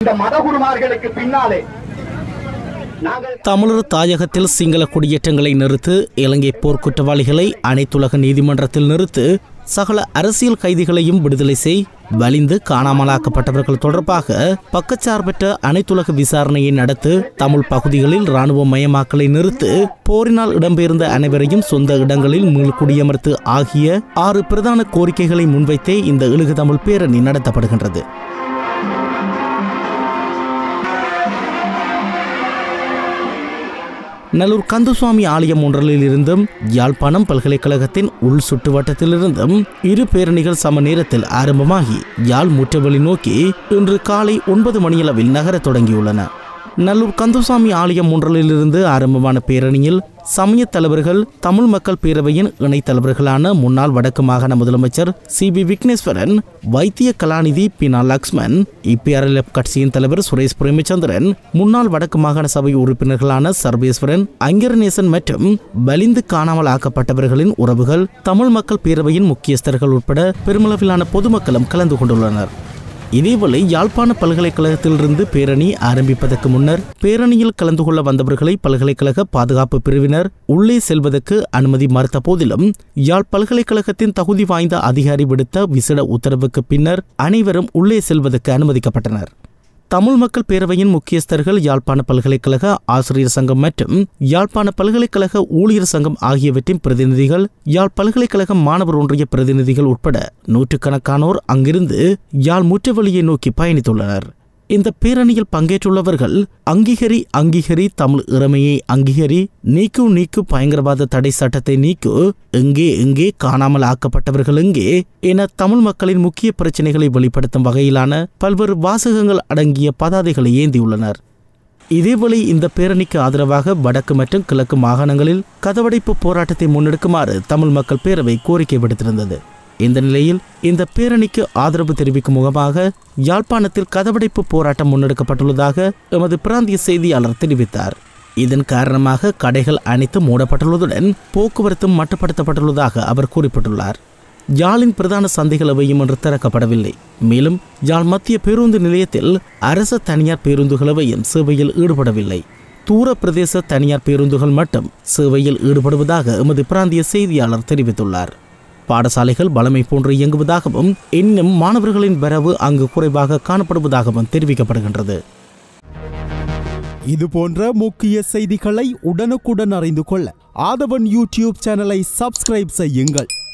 இந்த மதகுருமார்களுக்கு பின்னாலே நாங்கள் தமிழர் தாயகத்தில் சிங்கள குடியேற்றங்களை நிறுத்து இலங்கை போர்க்குற்றவாளிகளை அனைத்துலக நீதிமன்றத்தில் நிறுத்து சகல அரசியல் கைதிகளையும் விடுதலை செய் வலிந்து காணாமலாக்கப்பட்டவர்கள் தொடர்பாக பக்கச்சார்பற்ற அனைத்துலக விசாரணையை நடத்து தமிழ் பகுதிகளில் இராணுவ மயமாக்கலை நிறுத்து போரினால் இடம்பெயர்ந்த அனைவரையும் சொந்த இடங்களில் மீள் குடியமர்த்து ஆகிய ஆறு பிரதான கோரிக்கைகளை முன்வைத்தே இந்த இழுகு தமிழ் பேரணி நடத்தப்படுகின்றது நல்லூர் கந்தசுவாமி ஆலயம் ஒன்றில் இருந்தும் யாழ்ப்பாணம் பல்கலைக்கழகத்தின் உள் சுற்றுவட்டத்திலிருந்தும் இரு பேரணிகள் சம நேரத்தில் ஆரம்பமாகி யாழ் முற்றவெளி நோக்கி இன்று காலை ஒன்பது மணியளவில் நகரத் தொடங்கியுள்ளன நல்லூர் கந்தசுவாமி ஆலயம் ஒன்றிலிருந்து ஆரம்பமான பேரணியில் சமய தலைவர்கள் தமிழ் மக்கள் பேரவையின் இணைத் தலைவர்களான முன்னாள் வடக்கு மாகாண முதலமைச்சர் சி பி விக்னேஸ்வரன் வைத்திய கலாநிதி பினா லக்ஷ்மன் இபிஆர்எல்எஃப் கட்சியின் தலைவர் சுரேஷ் பிரேமச்சந்திரன் முன்னாள் வடக்கு மாகாண சபை உறுப்பினர்களான சர்வேஸ்வரன் அங்கரநேசன் மற்றும் வலிந்து காணாமல் ஆக்கப்பட்டவர்களின் உறவுகள் தமிழ் மக்கள் பேரவையின் முக்கியஸ்தர்கள் உட்பட பெருமளவிலான பொதுமக்களும் கலந்து கொண்டுள்ளனர் இதேவேளை யாழ்ப்பாண பல்கலைக்கழகத்திலிருந்து பேரணி ஆரம்பிப்பதற்கு முன்னர் பேரணியில் கலந்து கொள்ள வந்தவர்களை பல்கலைக்கழக பாதுகாப்பு பிரிவினர் உள்ளே செல்வதற்கு அனுமதி மறுத்த போதிலும் யாழ் பல்கலைக்கழகத்தின் தகுதி வாய்ந்த அதிகாரி விடுத்த விசேட உத்தரவுக்கு பின்னர் அனைவரும் உள்ளே செல்வதற்கு அனுமதிக்கப்பட்டனர் தமிழ் மக்கள் பேரவையின் முக்கியஸ்தர்கள் யாழ்ப்பாண பல்கலைக்கழக ஆசிரியர் சங்கம் மற்றும் யாழ்ப்பாண பல்கலைக்கழக ஊழியர் சங்கம் ஆகியவற்றின் பிரதிநிதிகள் யாழ் பல்கலைக்கழக மாணவர் ஒன்றிய பிரதிநிதிகள் உட்பட நூற்றுக்கணக்கானோர் அங்கிருந்து யாழ் முற்றவழியை நோக்கி பயணித்துள்ளனர் இந்த பேரணியில் பங்கேற்றுள்ளவர்கள் அங்கீகரி அங்கீகரி தமிழ் இறமையை அங்கீகரி நீக்கு நீக்கு பயங்கரவாத தடை சட்டத்தை நீக்கு எங்கே எங்கே காணாமல் ஆக்கப்பட்டவர்கள் எங்கே என தமிழ் மக்களின் முக்கிய பிரச்சனைகளை வெளிப்படுத்தும் வகையிலான பல்வேறு வாசகங்கள் அடங்கிய பதாதைகளை ஏந்தியுள்ளனர் இதேவேளை இந்த பேரணிக்கு ஆதரவாக வடக்கு மற்றும் கிழக்கு மாகாணங்களில் கதவடைப்பு போராட்டத்தை முன்னெடுக்குமாறு தமிழ் மக்கள் பேரவை கோரிக்கை விடுத்திருந்தது இந்த நிலையில் இந்த பேரணிக்கு ஆதரவு தெரிவிக்கும் முகமாக யாழ்ப்பாணத்தில் கதவடைப்பு போராட்டம் முன்னெடுக்கப்பட்டுள்ளதாக எமது பிராந்திய செய்தியாளர் தெரிவித்தார் இதன் காரணமாக கடைகள் அனைத்து மூடப்பட்டுள்ளதுடன் போக்குவரத்தும் மட்டுப்படுத்தப்பட்டுள்ளதாக அவர் குறிப்பிட்டுள்ளார் யாழின் பிரதான சந்தைகள் எவையும் இன்று திறக்கப்படவில்லை மேலும் யாழ் மத்திய பேருந்து நிலையத்தில் அரச தனியார் பேருந்துகள் எவையும் சேவையில் ஈடுபடவில்லை தூர பிரதேச தனியார் பேருந்துகள் மட்டும் சேவையில் ஈடுபடுவதாக எமது பிராந்திய செய்தியாளர் தெரிவித்துள்ளார் பாடசாலைகள் பலமை போன்று இயங்குவதாகவும் இன்னும் மாணவர்களின் வரவு அங்கு குறைவாக காணப்படுவதாகவும் தெரிவிக்கப்படுகின்றது இது போன்ற முக்கிய செய்திகளை உடனுக்குடன் அறிந்து கொள்ள ஆதவன் யூடியூப் சேனலை சப்ஸ்கிரைப் செய்யுங்கள்